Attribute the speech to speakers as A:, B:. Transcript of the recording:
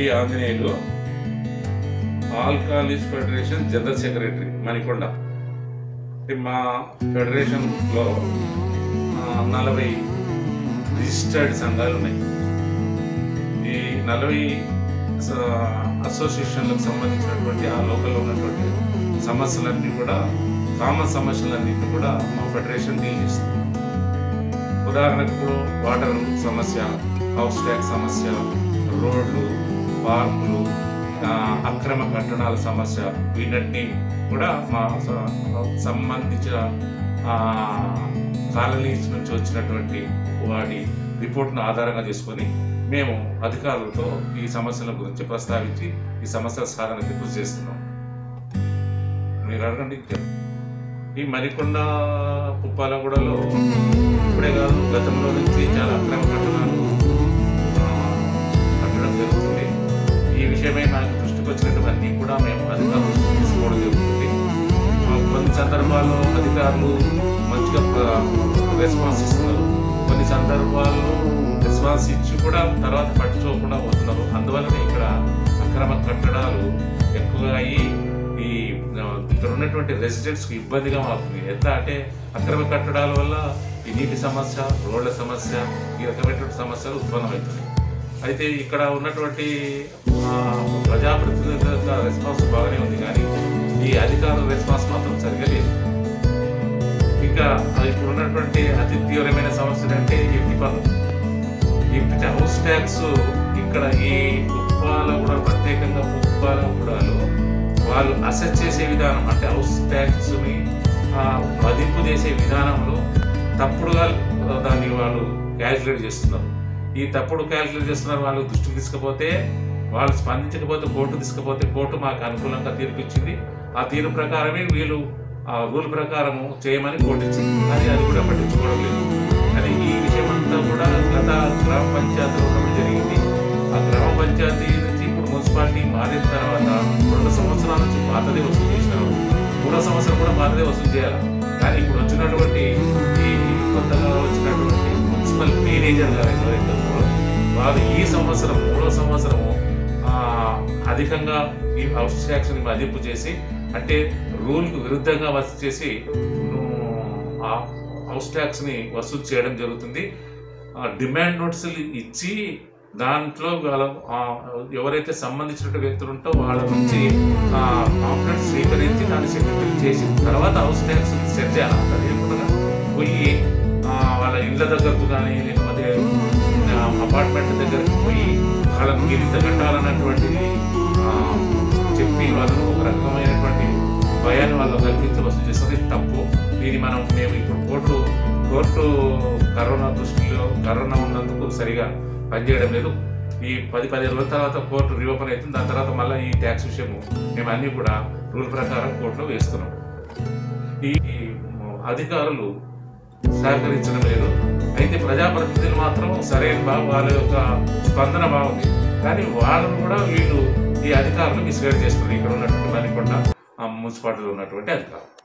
A: Anjaneyulu all college federation general secretary Manikonda అంటే మా ఫెడరేషన్లో ఆ, నలభై రిజిస్టర్డ్ సంఘాలు ఉన్నాయి ఈ నలభై స- అసోసియేషన్లకు సంబంధించినటువంటి ఆ లోకల్లో ఉన్నటువంటి సమస్యలన్నీ కూడా కామన్ సమస్యలన్నింటినీ కూడా మా ఫెడరేషన్ డీల్ చేస్తుంది ఉదాహరణకు ఇప్పుడు వాటర్ సమస్య హౌస్ ట్యాక్స్ సమస్య రోడ్లు పార్కులు ఆ, అక్రమ కట్టడాల సమస్య వీటన్నిటిని కూడా మా స- సంబంధించిన ఆ, కాలనీస్ నుంచి వచ్చినటువంటి వాటి రిపోర్ట్ను ఆధారంగా చేసుకొని మేము అధికారులతో ఈ సమస్యల గురించి ప్రస్తావించి ఈ సమస్యల సాధనకి కృషి చేస్తున్నాం మీరు అడగండి ఇంకా. ఈ మరికొండ పుప్పాలగూడలో ఇప్పుడే కాదు గతంలో నుంచి చాలా అక్రమ కట్టడాలు ఆ, కట్టడం జరుగుతుంది ఈ విషయమై నాకు దృష్టికి వచ్చినటువన్నీ కూడా మేము అధికారులు దృష్టికి తీసుకోవడం జరుగుతుంది ఆ, కొన్ని సందర్భాల్లో అధికారులు మంచిగా రెస్పాన్స్ ఇస్తున్నారు కొన్ని సందర్భాల్లో రెస్పాన్స్ ఇచ్చి కూడా తర్వాత పట్టించుకోకుండా పోతున్నారు అందువల్లనే ఇక్కడ అక్రమ కట్టడాలు ఎక్కువగా అయ్యి ఈ ఆ, ఇక్కడ ఉన్నటువంటి రెసిడెంట్స్ కు ఇబ్బందిగా మారుతుంది ఎట్లా అంటే అక్రమ కట్టడాల వల్ల ఈ నీటి సమస్య రోడ్ల సమస్య ఈ రకమైనటువంటి సమస్యలు ఉత్పన్నమవుతున్నాయి అయితే ఇక్కడ ఉన్నటువంటి ఆ, ప్రజాప్రతినిధుల యొక్క రెస్పాన్స్ బాగానే ఉంది కానీ ఈ అధికారుల రెస్పాన్స్ మాత్రం సరిగా లేదు ఇంకా ఇప్పుడు ఉన్నటువంటి అతి తీవ్రమైన సమస్యలు అంటే ఇంటి పన్ను ఇంటి హౌస్ ట్యాక్స్ ఇక్కడ ఈ ఉప్పాల కూడా ప్రత్యేకంగా ఉప్పాల కూడాలో వాళ్ళు అసెస్ చేసే విధానం అంటే హౌస్ ట్యాక్స్ ని ఆ, మదింపు చేసే విధానంలో తప్పుడుగా ఆ, దాన్ని వాళ్ళు క్యాల్కులేట్ చేస్తున్నారు ఈ తప్పుడు క్యాల్కులేట్ చేస్తున్నారు వాళ్ళు దృష్టికి తీసుకపోతే వాళ్ళు స్పందించకపోతే కోర్టు తీసుకపోతే కోర్టు మాకు అనుకూలంగా తీర్పు ఇచ్చింది ఆ తీర్పు ప్రకారమే వీళ్ళు ఆ రూల్ ప్రకారము చేయమని కోర్టు ఇచ్చింది కానీ అది కూడా పట్టించుకోవడం లేదు అది ఈ విషయం అంతా కూడా గత గ్రామ పంచాయతీలో ఉన్నప్పుడు జరిగింది ఆ గ్రామ పంచాయతీ నుంచి ఇప్పుడు మున్సిపాలిటీ మారిన తర్వాత రెండు సంవత్సరాల నుంచి పాతదే వసూలు చేసినారు మూడో సంవత్సరం కూడా పాతదే వసూలు చేయాలి కానీ ఇప్పుడు వచ్చినటువంటి ఈ కొత్తగా వచ్చినటువంటి మున్సిపల్ మేనేజర్ గారు ఎవరైతే ఉన్నారో వారు ఈ సంవత్సరం మూడో సంవత్సరము ఆ, అధికంగా ఈ హౌస్ ట్యాక్స్ ని మదింపు చేసి అంటే రూల్ కు విరుద్ధంగా వసూలు చేసి ఉమ్, ఆ హౌస్ ట్యాక్స్ ని వసూలు చేయడం జరుగుతుంది ఆ, డిమాండ్ నోటీసులు ఇచ్చి దాంట్లో వాళ్ళ ఆ, ఎవరైతే సంబంధించిన వ్యక్తులు ఉంటో వాళ్ళ నుంచి కాంప్లైంట్ స్వీకరించి దాన్ని సెటిల్మెంట్ చేసి తర్వాత హౌస్ ట్యాక్స్ సెట్ చేయాలి అది లేకుండా పోయి ఆ, వాళ్ళ ఇళ్ళ దగ్గరకు కానీ లేకపోతే అపార్ట్మెంట్ దగ్గరికి పోయి వాళ్ళకు మీరు ఇంత కట్టాలన్నటువంటిది ఆ, చెప్పి వాళ్ళను ఒక రకమైనటువంటి భయాన్ని వాళ్ళు కల్పించి వసూలు చేస్తుంది తప్పు ఇది మనం మేము ఇప్పుడు కోర్టు కోర్టు కరోనా దృష్టిలో కరోనా ఉన్నందుకు సరిగా పనిచేయడం లేదు ఈ పది పదిహేను రోజుల తర్వాత కోర్టు రీఓపెన్ అవుతుంది దాని తర్వాత మళ్ళీ ఈ ట్యాక్స్ విషయము మేము అన్ని కూడా రూల్ ప్రకారం కోర్టులో వేస్తున్నాం ఈ ఈ అధికారులు సహకరించడం లేదు అయితే ప్రజాప్రతినిధులు మాత్రం సరైన బా వాళ్ళ యొక్క స్పందన బాగుంది కానీ వాళ్ళను కూడా వీళ్ళు ఈ అధికారులు మిస్గైడ్ చేస్తున్నారు ఇక్కడ ఉన్నటువంటి మరికొండ మున్సిపాలిటీలో ఉన్నటువంటి అధికారులు